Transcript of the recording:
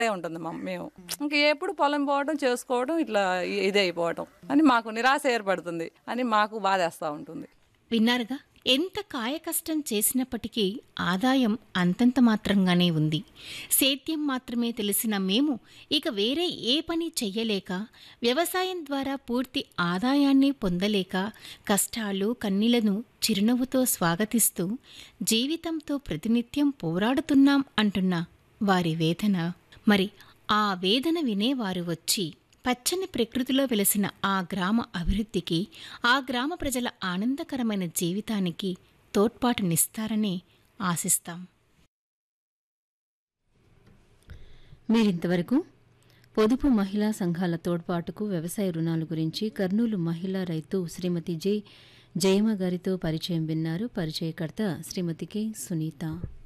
ఉంటుంది మా మేము ఇంక ఎప్పుడు పొలం పోవడం చేసుకోవడం ఇట్లా ఇదే అయిపోవడం అని మాకు నిరాశ ఏర్పడుతుంది అని మాకు బాధేస్తూ ఉంటుంది విన్నారుగా ఎంత కాయకష్టం చేసినప్పటికీ ఆదాయం అంతంత మాత్రంగానే ఉంది సేద్యం మాత్రమే తెలిసిన మేము ఇక వేరే ఏ పని చెయ్యలేక వ్యవసాయం ద్వారా పూర్తి ఆదాయాన్ని పొందలేక కష్టాలు కన్నీళ్లను చిరునవ్వుతో స్వాగతిస్తూ జీవితంతో ప్రతినిత్యం పోరాడుతున్నాం అంటున్న వారి వేదన మరి ఆ వేదన వినేవారు వచ్చి పచ్చని ప్రకృతిలో వెలసిన ఆ గ్రామ అభివృద్ధికి ఆ గ్రామ ప్రజల ఆనందకరమైన జీవితానికి తోడ్పాటునిస్తారని ఆశిస్తాం మీరింతవరకు పొదుపు మహిళా సంఘాల తోడ్పాటుకు వ్యవసాయ రుణాల గురించి కర్నూలు మహిళా రైతు శ్రీమతి జె జయమ్మ గారితో పరిచయం విన్నారు పరిచయకర్త శ్రీమతి కె సునీత